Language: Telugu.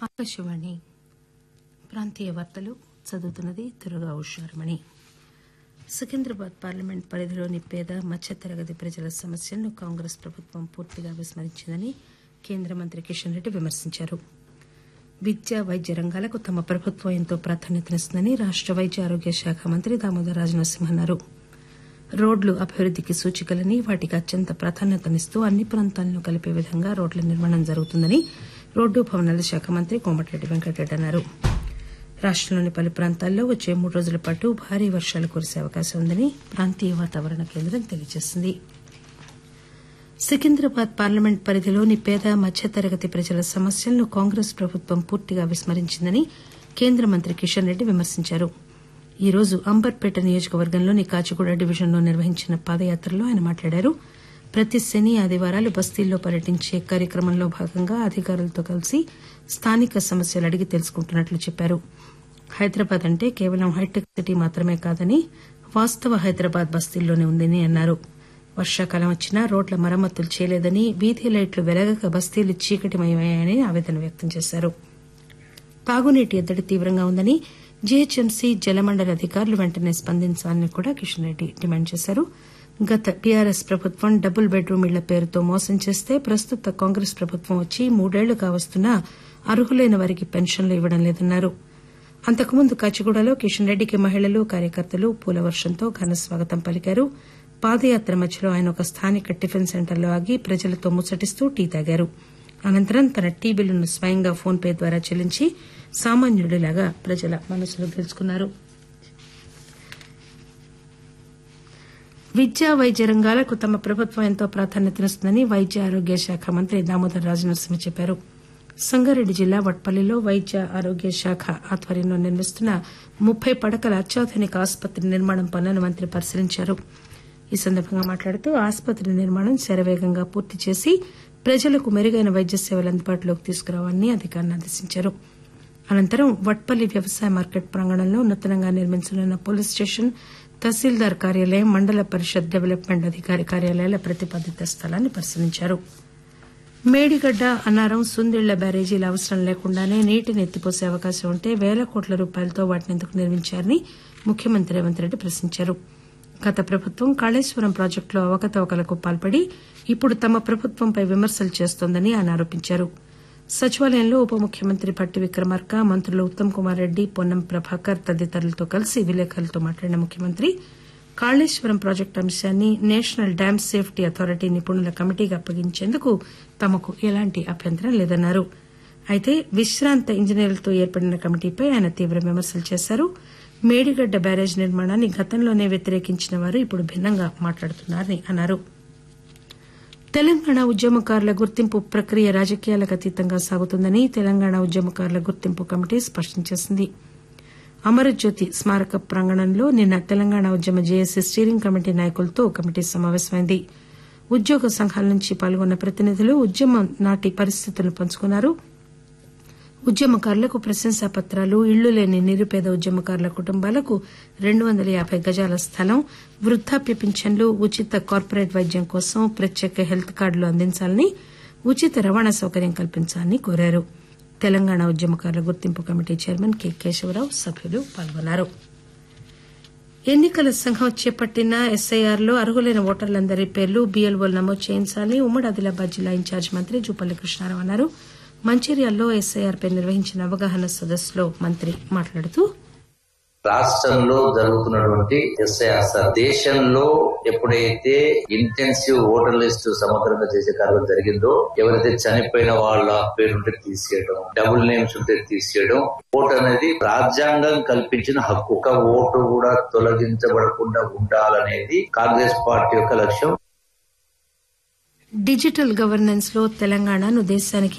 ఆకాశవాణి ప్రాంతీయ వార్తలు చదువుతున్నది దుర్గా ఉషారమణి సికింద్రాబాద్ పార్లమెంట్ పరిధిలోని పేద మధ్యతరగతి ప్రజల సమస్యలను కాంగ్రెస్ ప్రభుత్వం పూర్తిగా విస్మరించిందని కేంద్ర మంత్రి కిషన్ రెడ్డి విమర్శించారు విద్య వైద్య రంగాలకు తమ ప్రభుత్వం ఎంతో ప్రాధాన్యతనిస్తుందని రాష్ట వైద్య ఆరోగ్య శాఖ మంత్రి దామోదర్ రాజనరసింహ అన్నారు రోడ్లు అభివృద్దికి సూచికలని వాటికి అత్యంత ప్రాధాన్యతనిస్తూ అన్ని ప్రాంతాలను కలిపే విధంగా రోడ్ల నిర్మాణం జరుగుతుందని రోడ్డు భవనాల శాఖ మంత్రి కోమటిరెడ్డి వెంకటరెడ్డి అన్నారు రాష్టంలోని పలు ప్రాంతాల్లో వచ్చే మూడు రోజుల పాటు భారీ వర్షాలు కురిసే అవకాశం ఉందని ప్రాంతీయ వాతావరణ కేంద్రం తెలియజేసింది సికింద్రాబాద్ పార్లమెంట్ పరిధిలోని పేద మధ్యతరగతి ప్రజల సమస్యలను కాంగ్రెస్ ప్రభుత్వం పూర్తిగా విస్మరించిందని కేంద్ర మంత్రి కిషన్ రెడ్డి విమర్శించారు ఈ రోజు అంబర్పేట నియోజకవర్గంలోని కాచిగూడ డివిజన్లో నిర్వహించిన పాదయాత్రలో ఆయన మాట్లాడారు ప్రతి శని ఆదివారాలు బస్తీల్లో పర్యటించే కార్యక్రమంలో భాగంగా అధికారులతో కలిసి స్థానిక సమస్యలు అడిగి తెలుసుకుంటున్నట్లు చెప్పారు హైదరాబాద్ అంటే కేవలం హైటెక్ సిటీ మాత్రమే కాదని వాస్తవ హైదరాబాద్ బస్తీల్లోనే ఉందని అన్నారు వర్షాకాలం వచ్చినా రోడ్ల మరమ్మతులు చేయలేదని వీధి లైట్లు వెలగక బస్తీలు చీకటిమయమయ్యాయని ఆవేదన వ్యక్తం చేశారు తాగునీటి ఎద్దడి తీవ్రంగా ఉందని జీహెచ్ఎంసీ జలమండలి అధికారులు వెంటనే స్పందించాలని కూడా కిషన్ రెడ్డి డిమాండ్ చేశారు గత టీఆర్ఎస్ ప్రభుత్వం డబుల్ బెడ్రూమ్ ఇళ్ల పేరుతో మోసం చేస్తే ప్రస్తుత కాంగ్రెస్ ప్రభుత్వం వచ్చి మూడేళ్లు కావస్తున్నా అర్హులైన వారికి పెన్షన్లు ఇవ్వడం లేదన్నారు అంతకుముందు కాచిగూడలో కిషన్ రెడ్డికి మహిళలు కార్యకర్తలు పూల వర్షంతో ఘన స్వాగతం పలికారు పాదయాత్ర మధ్యలో ఆయన ఒక స్థానిక టిఫిన్ సెంటర్లో ఆగి ప్రజలతో ముచ్చటిస్తూ టీ తాగారు అనంతరం తన టీ బిల్లును స్వయంగా ఫోన్ పే ద్వారా చెల్లించి సామాన్యుడిలాగా ప్రజల మనసులు గెలుచుకున్నారు విద్య వైద్య రంగాలకు తమ ప్రభుత్వం ఎంతో ప్రాధాన్యతనిస్తుందని వైద్య ఆరోగ్య శాఖ మంత్రి దామోదర్ రాజనరసింహ చెప్పారు సంగారెడ్డి జిల్లా వట్పల్లిలో వైద్య ఆరోగ్య శాఖ ఆధ్వర్యంలో నిర్మిస్తున్న ముప్పై పడకల అత్యాధునిక ఆసుపత్రి నిర్మాణం పనులను మంత్రి పరిశీలించారు ఈ సందర్భంగా మాట్లాడుతూ ఆసుపత్రి నిర్మాణం శరవేగంగా పూర్తి చేసి ప్రజలకు మెరుగైన వైద్య సేవలు అందుబాటులోకి తీసుకురావాలని అధికారులను ఆదేశించారు అనంతరం వట్పల్లి వ్యవసాయ మార్కెట్ ప్రాంగణంలో నూతనంగా నిర్మించనున్న పోలీస్ స్టేషన్ తహసీల్దార్ కార్యాలయం మండల పరిషత్ డెవలప్మెంట్ అధికారి కార్యాలయాల ప్రతిపాదిత స్థలాన్ని పరిశీలించారు మేడిగడ్డ అన్నారం సుందిళ్ల బ్యారేజీల అవసరం లేకుండానే నీటిని ఎత్తిపోసే అవకాశం ఉంటే పేల కోట్ల రూపాయలతో వాటిని ఎందుకు నిర్మించారని ముఖ్యమంత్రి రేవంత్ రెడ్డి ప్రశ్నించారు గత ప్రభుత్వం కాళేశ్వరం ప్రాజెక్టులో అవకతవకలకు పాల్పడి ఇప్పుడు తమ ప్రభుత్వంపై విమర్శలు చేస్తోందని ఆయన ఆరోపించారు సచివాలయంలో ఉప ముఖ్యమంత్రి భట్టి విక్రమార్క మంత్రులు ఉత్తమ్ కుమార్ రెడ్డి పొన్నం ప్రభాకర్ తదితరులతో కలిసి విలేకరులతో మాట్లాడిన ముఖ్యమంత్రి కాళేశ్వరం ప్రాజెక్టు అంశాన్ని నేషనల్ డ్యామ్ సేఫ్టీ అథారిటీ నిపుణుల కమిటీకి అప్పగించేందుకు తమకు ఎలాంటి అభ్యంతరం లేదన్నారు అయితే విశ్రాంత ఇంజనీర్లతో ఏర్పడిన కమిటీపై ఆయన తీవ్ర విమర్శలు చేశారు మేడిగడ్డ బ్యారేజ్ నిర్మాణాన్ని గతంలోనే వ్యతిరేకించిన వారు ఇప్పుడు భిన్నంగా మాట్లాడుతున్నారని అన్నారు తెలంగాణ ఉద్యమకారుల గుర్తింపు ప్రక్రియ రాజకీయాలకు అతీతంగా సాగుతుందని తెలంగాణ ఉద్యమకారుల గుర్తింపు కమిటీ స్పష్టం చేసింది అమరజ్యోతి స్మారక ప్రాంగణంలో నిన్న తెలంగాణ ఉద్యమ జేఏసీ స్టీరింగ్ కమిటీ నాయకులతో కమిటీ సమావేశమైంది ఉద్యోగ సంఘాల నుంచి పాల్గొన్న ప్రతినిధులు ఉద్యమం నాటి పరిస్థితులను పంచుకున్నారు ఉద్యమకారులకు ప్రశంసా పత్రాలు ఇళ్లు లేని నిరుపేద ఉద్యమకారుల కుటుంబాలకు రెండు వందల యాబై గజాల స్థలం వృద్దాప్య పింఛన్లు ఉచిత కార్పొరేట్ వైద్యం కోసం ప్రత్యేక హెల్త్ కార్డులు అందించాలని ఉచిత రవాణా సౌకర్యం కల్పించాలని కోరారు తెలంగాణ ఉద్యమకారుల గుర్తింపు కమిటీ చైర్మన్ కె కేశవరావు సభ్యులు పాల్గొన్నారు ఎన్నికల సంఘం చేపట్టిన ఎస్ఐఆర్లో అర్హులైన ఓటర్లందరి పేర్లు బీఎల్ఓలు నమోదు చేయించాలని ఉమ్మడి ఆదిలాబాద్ జిల్లా ఇన్ఛార్జ్ మంత్రి జూపల్లి కృష్ణారావు అన్నారు మంచిర్యాలలో ఎస్ఐఆర్పై నిర్వహించిన అవగాహన సదస్సులో మంత్రి మాట్లాడుతూ రాష్ట్రంలో జరుగుతున్నటువంటి ఎస్ఐఆర్ సార్ దేశంలో ఎప్పుడైతే ఇంటెన్సివ్ ఓటర్ లిస్ట్ సమగ్రంగా చేసే కార్యం జరిగిందో ఎవరైతే చనిపోయిన వాళ్ళ పేరుంటే తీసేయడం డబుల్ నేమ్స్ ఉంటే తీసేయడం ఓటు అనేది రాజ్యాంగం కల్పించిన హక్కు ఒక ఓటు కూడా తొలగించబడకుండా ఉండాలనేది కాంగ్రెస్ పార్టీ యొక్క లక్ష్యం డిజిటల్ గవర్నెన్స్ లో తెలంగాణను దేశానికి